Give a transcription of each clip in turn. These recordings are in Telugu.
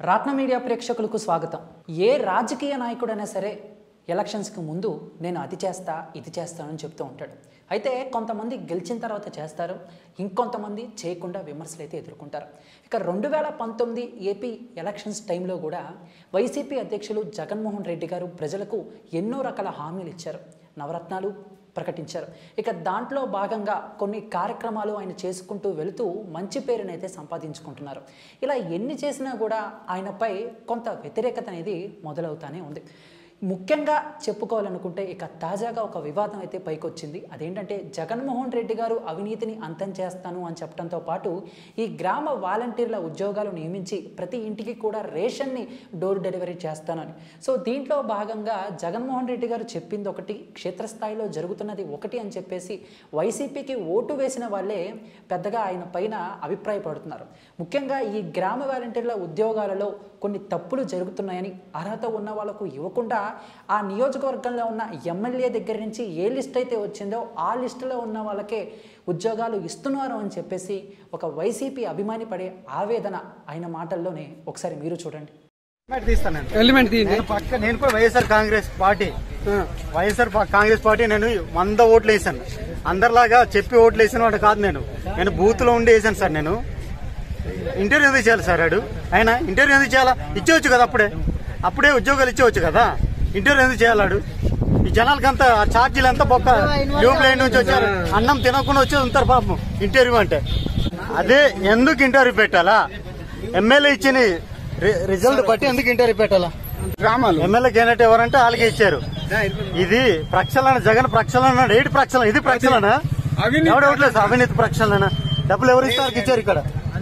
రాట్న మీడియా ప్రేక్షకులకు స్వాగతం ఏ రాజకీయ నాయకుడైనా సరే ఎలక్షన్స్కి ముందు నేను అది చేస్తా ఇది చేస్తానని చెప్తూ ఉంటాడు అయితే కొంతమంది గెలిచిన తర్వాత చేస్తారు ఇంకొంతమంది చేయకుండా విమర్శలు అయితే ఎదుర్కొంటారు ఇక రెండు వేల పంతొమ్మిది ఏపీ ఎలక్షన్స్ టైంలో కూడా వైసీపీ అధ్యక్షులు జగన్మోహన్ రెడ్డి గారు ప్రజలకు ఎన్నో రకాల హామీలు ఇచ్చారు నవరత్నాలు ప్రకటించారు ఇక దాంట్లో భాగంగా కొన్ని కార్యక్రమాలు ఆయన చేసుకుంటూ వెళుతూ మంచి పేరునైతే సంపాదించుకుంటున్నారు ఇలా ఎన్ని చేసినా కూడా ఆయనపై కొంత వ్యతిరేకత అనేది మొదలవుతానే ఉంది ముఖ్యంగా చెప్పుకోవాలనుకుంటే ఇక తాజాగా ఒక వివాదం అయితే పైకొచ్చింది అదేంటంటే జగన్మోహన్ రెడ్డి గారు అవినీతిని అంతం చేస్తాను అని చెప్పడంతో పాటు ఈ గ్రామ వాలంటీర్ల ఉద్యోగాలు నియమించి ప్రతి ఇంటికి కూడా రేషన్ని డోర్ డెలివరీ చేస్తానని సో దీంట్లో భాగంగా జగన్మోహన్ రెడ్డి గారు చెప్పింది ఒకటి క్షేత్రస్థాయిలో జరుగుతున్నది ఒకటి అని చెప్పేసి వైసీపీకి ఓటు వేసిన వాళ్ళే పెద్దగా ఆయన పైన అభిప్రాయపడుతున్నారు ముఖ్యంగా ఈ గ్రామ వాలంటీర్ల ఉద్యోగాలలో కొన్ని తప్పులు జరుగుతున్నాయని అర్హత ఉన్న వాళ్ళకు ఇవ్వకుండా ఆ నియోజకవర్గంలో ఉన్న ఎమ్మెల్యే దగ్గర నుంచి ఏ లిస్ట్ అయితే వచ్చిందో ఆ లిస్టులో ఉన్న వాళ్ళకే ఉద్యోగాలు ఇస్తున్నారు అని చెప్పేసి ఒక వైసీపీ అభిమాని పడే ఆవేదన ఆయన మాటల్లోనే ఒకసారి మీరు చూడండి ఎలిమెంట్ తీస్తాను నేను. ఎలిమెంట్ తీయండి నేను పక్క నేను కూడా వైఎస్ఆర్ కాంగ్రెస్ పార్టీ వైఎస్ఆర్ పా- కాంగ్రెస్ పార్టీ నేను వంద ఓట్లు వేసాను అందరిలాగా చెప్పి ఓట్లు వేసిన వాడు కాదు నేను నేను బూత్ లో ఉండి వేసాను సార్ నేను ఇంటర్వ్యూ ఎందుకు చేయాలి సార్ ఆడు ఆయన ఇంటర్వ్యూ ఎందుకు చేయాలా ఇచ్చేవచ్చు కదా అప్పుడే అప్పుడే ఉద్యోగాలు ఇచ్చేవచ్చు కదా ఇంటర్వ్యూ ఎందుకు చేయాలాడు ఈ జనాలకంతా ఆ ఛార్జీలు అంతా బొక్క ట్యూబ్ లైన్ నుంచి వచ్చారు అన్నం తినకుండా వచ్చి ఉంటారు పాపం ఇంటర్వ్యూ అంటే అదే ఎందుకు ఇంటర్వ్యూ పెట్టాలా ఎమ్మెల్యే ఇచ్చిన రి- రిజల్ట్ బట్టి ఎందుకు ఇంటర్వ్యూ పెట్టాలా డ్రామాలు ఎమ్మెల్యే క్యాండిడేట్ ఎవరంటే వాళ్ళకే ఇచ్చారు ఇది ప్రక్షాళన జగన్ ప్రక్షాళన ఏడు ప్రక్షాళన ఇది ప్రక్షాళన అవినీతి ఎవడు ఇవ్వట్లేదు అవినీతి ప్రక్షాళన డబ్బులు ఎవరు ఇస్తారు ఇచ్చారు ఇక్కడ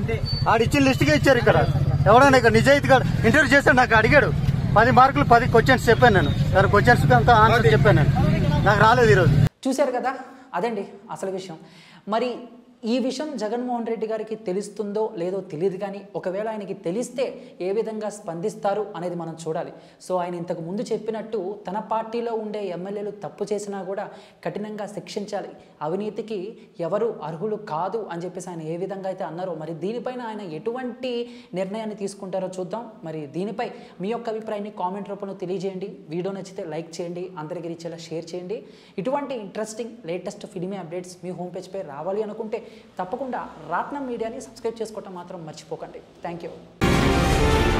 ఆడు ఇచ్చిన లిస్ట్ గా ఇచ్చారు ఇక్కడ ఎవడైనా ఇక్కడ నిజాయితీగా ఇంటర్వ్యూ చేస్తే నాకు అడిగాడు పది మార్కులు పది క్వశ్చన్స్ చెప్పాను నేను దాని క్వశ్చన్స్ అంతా ఆన్సర్ చెప్పాను నేను నాకు రాలేదు ఈరోజు చూశారు కదా అదండి అసలు విషయం మరి ఈ విషయం జగన్మోహన్ రెడ్డి గారికి తెలుస్తుందో లేదో తెలియదు కానీ ఒకవేళ ఆయనకి తెలిస్తే ఏ విధంగా స్పందిస్తారు అనేది మనం చూడాలి సో ఆయన ఇంతకు ముందు చెప్పినట్టు తన పార్టీలో ఉండే ఎమ్మెల్యేలు తప్పు చేసినా కూడా కఠినంగా శిక్షించాలి అవినీతికి ఎవరు అర్హులు కాదు అని చెప్పేసి ఆయన ఏ విధంగా అయితే అన్నారో మరి దీనిపైన ఆయన ఎటువంటి నిర్ణయాన్ని తీసుకుంటారో చూద్దాం మరి దీనిపై మీ యొక్క అభిప్రాయాన్ని కామెంట్ రూపంలో తెలియజేయండి వీడియో నచ్చితే లైక్ చేయండి అందరికీ రీచేలా షేర్ చేయండి ఇటువంటి ఇంట్రెస్టింగ్ లేటెస్ట్ ఫిల్మీ అప్డేట్స్ మీ హోమ్ పేజ్పై రావాలి అనుకుంటే తప్పకుండా రాట్నం మీడియాని సబ్స్క్రైబ్ చేసుకోవటం మాత్రం మర్చిపోకండి థ్యాంక్ యూ